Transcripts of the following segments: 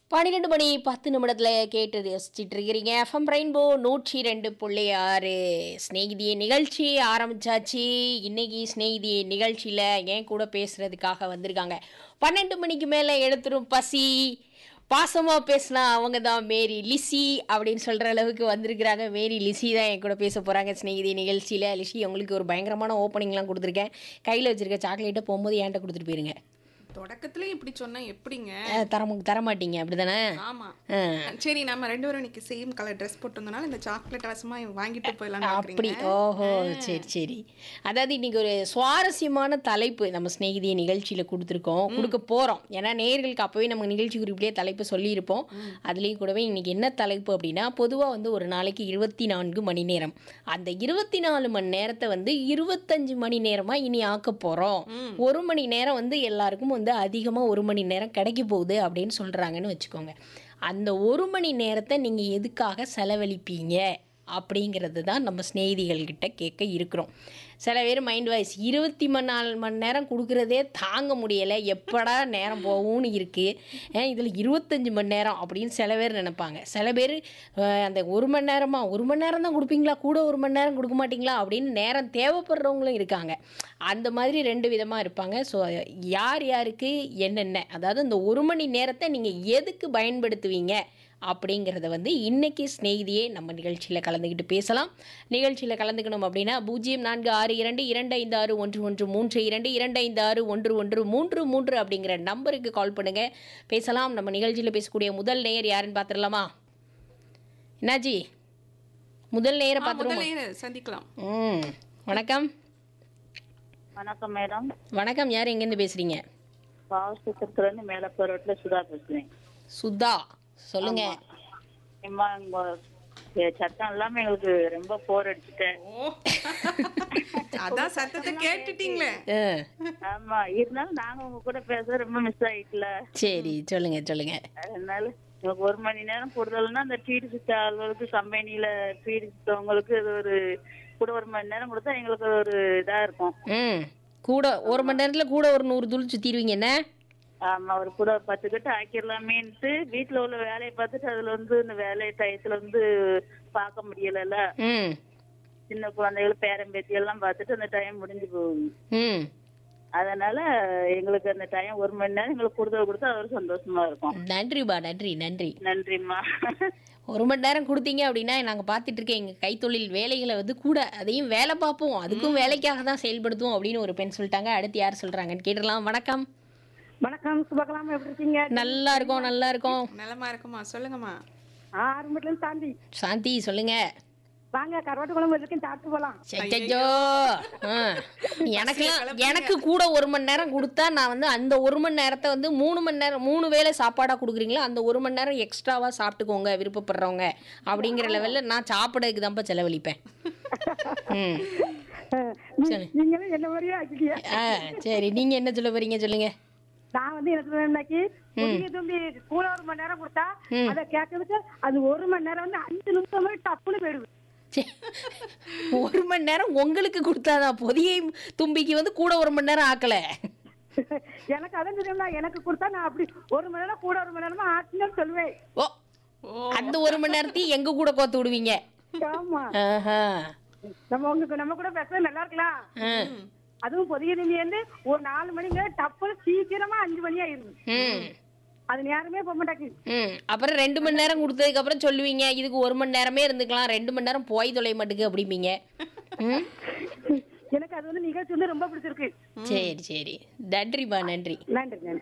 பன்னிரெண்டு மணி பத்து நிமிடத்தில் கேட்டு ரசிச்சிட்டு இருக்கிறீங்க எஃப்எம் ரெயின்போ நூற்றி ரெண்டு புள்ளி ஆறு ஸ்நேகிதிய நிகழ்ச்சி ஆரம்பிச்சாச்சு இன்னைக்கு ஸ்நேகிதிய நிகழ்ச்சியில் என் கூட பேசுறதுக்காக வந்திருக்காங்க பன்னெண்டு மணிக்கு மேலே எடுத்துரும் பசி பாசமாக பேசினா அவங்க தான் மேரி லிசி அப்படின்னு சொல்கிற அளவுக்கு வந்திருக்கிறாங்க மேரி லிசி தான் என் கூட பேச போகிறாங்க ஸ்நேகிதி நிகழ்ச்சியில் லிசி உங்களுக்கு ஒரு பயங்கரமான ஓப்பனிங்லாம் கொடுத்துருக்கேன் கையில் வச்சிருக்க சாக்லேட்டை போகும்போது என்கிட்ட கொடுத்துட்டு போயிருங்க தொடக்கத்துல இப்படி சொன்னா எப்படிங்க அஹ் தர தர மாட்டீங்க அப்படிதானே ஆமா ஆ. சரி நம்ம ரெண்டு பேரும் இன்னைக்கு சேம் கலர் ட்ரெஸ் போட்டிருந்தனால இந்த சாக்லேட் அவசமா வாங்கிட்டு போயிடலாம் அப்படி ஓஹோ சரி சரி அதாவது இன்னைக்கு ஒரு சுவாரஸ்யமான தலைப்பு நம்ம சிநேகிதிய நிகழ்ச்சியில் கொடுத்துருக்கோம் கொடுக்க போகிறோம் ஏன்னா நேயர்களுக்கு அப்போவே நம்ம நிகழ்ச்சி குறிப்பிலே தலைப்பு சொல்லியிருப்போம் அதுலேயும் கூடவே இன்னைக்கு என்ன தலைப்பு அப்படின்னா பொதுவாக வந்து ஒரு நாளைக்கு இருபத்தி நான்கு மணி நேரம் அந்த இருபத்தி நாலு மணி நேரத்தை வந்து இருபத்தஞ்சு மணி நேரமாக இனி ஆக்க போகிறோம் ஒரு மணி நேரம் வந்து எல்லாருக்கும் வந்து அதிகமாக ஒரு மணி நேரம் கிடைக்க போகுது அப்படின்னு சொல்கிறாங்கன்னு வச்சுக்கோங்க அந்த ஒரு மணி நேரத்தை நீங்கள் எதுக்காக செலவழிப்பீங்க அப்படிங்கிறது தான் நம்ம சிநேகிதிகள்கிட்ட கேட்க இருக்கிறோம் சில பேர் மைண்ட் வாய்ஸ் இருபத்தி மணி நாலு மணி நேரம் கொடுக்குறதே தாங்க முடியலை எப்படா நேரம் போகும்னு இருக்குது இதில் இருபத்தஞ்சி மணி நேரம் அப்படின்னு சில பேர் நினைப்பாங்க சில பேர் அஹ், அந்த ஒரு மணி நேரமா ஒரு மணி நேரம் தான் கொடுப்பீங்களா கூட ஒரு மணி நேரம் கொடுக்க மாட்டீங்களா அப்படின்னு நேரம் தேவைப்படுறவங்களும் இருக்காங்க அந்த மாதிரி ரெண்டு விதமாக இருப்பாங்க ஸோ யார் யாருக்கு என்னென்ன அதாவது அந்த ஒரு மணி நேரத்தை நீங்கள் எதுக்கு பயன்படுத்துவீங்க அப்படிங்கிறத வந்து இன்னைக்கு ஸ்நேகிதியே நம்ம நிகழ்ச்சியில் கலந்துக்கிட்டு பேசலாம் நிகழ்ச்சியில் கலந்துக்கணும் அப்படின்னா பூஜ்ஜியம் நான்கு ஆறு இரண்டு இரண்டு ஐந்து ஆறு ஒன்று ஒன்று மூன்று இரண்டு இரண்டு ஐந்து ஆறு ஒன்று ஒன்று மூன்று மூன்று அப்படிங்கிற நம்பருக்கு கால் பண்ணுங்க பேசலாம் நம்ம நிகழ்ச்சியில் பேசக்கூடிய முதல் நேயர் யாருன்னு பார்த்துடலாமா என்னாஜி முதல் நேரம் பார்த்துருவோம் முதல்ல சந்திக்கலாம் ம் வணக்கம் வணக்கம் மேடம் வணக்கம் யார் எங்கேருந்து பேசுகிறீங்க பாவசத்திரத்துல இருந்து மேலப்பூர் ரோட்ல சுதா பேசுறேன் சுதா சொல்லுங்க அம்மா உங்க எ- சத்தம் இல்லாம எங்களுக்கு ரொம்ப போர் அடிச்சுட்டேன் ஓ அதான் சத்தத்தை கேட்டுட்டீங்களே ஆ, ஆமா இருந்தாலும் நாங்க உங்க கூட பேச ரொம்ப மிஸ் ஆயிட்டல சரி சொல்லுங்க சொல்லுங்க அதனால உங்களுக்கு ஒரு மணி நேரம் கூடுதல்னா அந்த பீடி சுத்த ஆளுகளுக்கு கம்பெனில பீடி சுத்தவங்களுக்கு இது ஒரு கூட ஒரு மணி நேரம் கொடுத்தா எங்களுக்கு ஒரு இதா இருக்கும் ம் கூட ஒரு மணி நேரத்தில் கூட ஒரு நூறு துள் சுற்றிடுவீங்க என்ன ஆமா ஒரு கூட ஒரு பத்து கட்டு ஆக்கிடலாமேன்ட்டு வீட்டுல உள்ள வேலையை பார்த்துட்டு அதுல வந்து இந்த வேலை டயத்துல வந்து பார்க்க முடியலல்ல ம் சின்ன குழந்தைகள் பேரன் பேத்தி எல்லாம் பார்த்துட்டு அந்த டைம் முடிஞ்சு போகுது ம் அதனால எங்களுக்கு அந்த டைம் ஒரு மணி நேரம் எங்களுக்கு கூடுதல் கொடுத்தா அது ஒரு சந்தோஷமா இருக்கும் நன்றிப்பா நன்றி நன்றி நன்றிம்மா ஒரு மணி நேரம் கொடுத்தீங்க அப்படின்னா நாங்கள் பார்த்துட்டு இருக்க எங்கள் கைத்தொழில் வேலைகளை வந்து கூட அதையும் வேலை பார்ப்போம் அதுக்கும் வேலைக்காக தான் செயல்படுத்துவோம் அப்படின்னு ஒரு பெண் சொல்லிட்டாங்க அடுத்து யார் சொல்கிறாங்கன்னு கேட்டுடலாம் வணக்கம் வணக்கம் சுபகலாம் எப்படி இருக்கீங்க நல்லா இருக்கோம் நல்லா இருக்கோம் நலமா இருக்குமா சொல்லுங்கம்மா ஆரம்பத்துல இருந்து தாண்டி சாந்தி சொல்லுங்க வாங்க கருவாட்டு குழம்பு இருக்கேன் சாப்பிட்டு போலாம் சச்சோ எனக்குலாம் எனக்கு கூட ஒரு மணி நேரம் கொடுத்தா நான் வந்து அந்த ஒரு மணி நேரத்தை வந்து மூணு மணி நேரம் மூணு வேளை சாப்பாடாக கொடுக்குறீங்களா அந்த ஒரு மணி நேரம் எக்ஸ்ட்ராவாக சாப்பிட்டுக்கோங்க விருப்பப்படுறவங்க அப்படிங்கிற லெவலில் நான் சாப்பிடறதுக்கு தான்ப்பா செலவழிப்பேன் ம் அஹ், நீ- நீங்களும் என்ன மாதிரியே ஆக்கிட்டீங்க ஆ சரி நீங்கள் என்ன சொல்ல போறீங்க சொல்லுங்க நான் வந்து என்ன சொல்றேன் இன்னைக்கு புதிய தும்பி கூட ஒரு மணி நேரம் கொடுத்தா அதை கேட்கறதுக்கு அது ஒரு மணி நேரம் வந்து அஞ்சு நிமிஷம் மாதிரி டப்புன்னு போயிடுது சே, ஒரு மணி நேரம் உங்களுக்கு கொடுத்தாதான் பொதியை தும்பிக்கு வந்து கூட ஒரு மணி நேரம் ஆக்கலை எனக்கு அதான் தெரியும்ல எனக்கு கொடுத்தா நான் அப்படி ஒரு மணி நேரம் கூட ஒரு மணி நேரமா ஆச்சுன்னு சொல்லுவேன் ஓ அந்த ஒரு மணி நேரத்தையும் எங்க கூட கோத்து விடுவீங்க ஆமா ஆஹா நம்ம உங்களுக்கு நம்ம கூட பேசுறது நல்லா இருக்கலாம் ஆ. அதுவும் புதிய தும்பி வந்து ஒரு நாலு மணிங்க டப்புன்னு சீக்கிரமா அஞ்சு மணி ஆயிருது ம் அது நேரமே போக மாட்டாக்கு ம் அப்புறம் ரெண்டு மணி நேரம் கொடுத்ததுக்கு அப்புறம் சொல்லுவீங்க இதுக்கு ஒரு மணி நேரமே இருந்துக்கலாம் ரெண்டு மணி நேரம் போய் தொலைய மாட்டுக்கு அப்படிம்பீங்க ம் எனக்கு அது வந்து நிகழ்ச்சி வந்து ரொம்ப பிடிச்சிருக்கு சரி சரி நன்றிப்பா நன்றி நன்றி நன்றி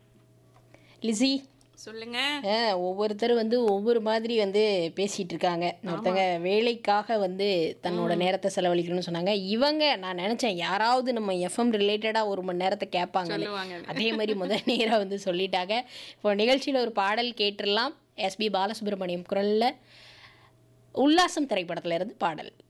லிசி சொல்லுங்க ஆ, ஒவ்வொருத்தரும் வந்து ஒவ்வொரு மாதிரி வந்து பேசிட்டு இருக்காங்க ஒருத்தங்க வேலைக்காக வந்து தன்னோட நேரத்தை செலவழிக்கணும்னு சொன்னாங்க இவங்க நான் நினைச்சேன் யாராவது நம்ம எஃப்எம் ரிலேட்டடா ஒரு மணி நேரத்தை கேட்பாங்கன்னு சொல்லுவாங்க அதே மாதிரி முதல் நேரம் வந்து சொல்லிட்டாங்க இப்போ நிகழ்ச்சியில் ஒரு பாடல் கேட்டுடலாம் எஸ்பி பாலசுப்ரமணியம் குரல்ல உல்லாசம் திரைப்படத்துல இருந்து பாடல்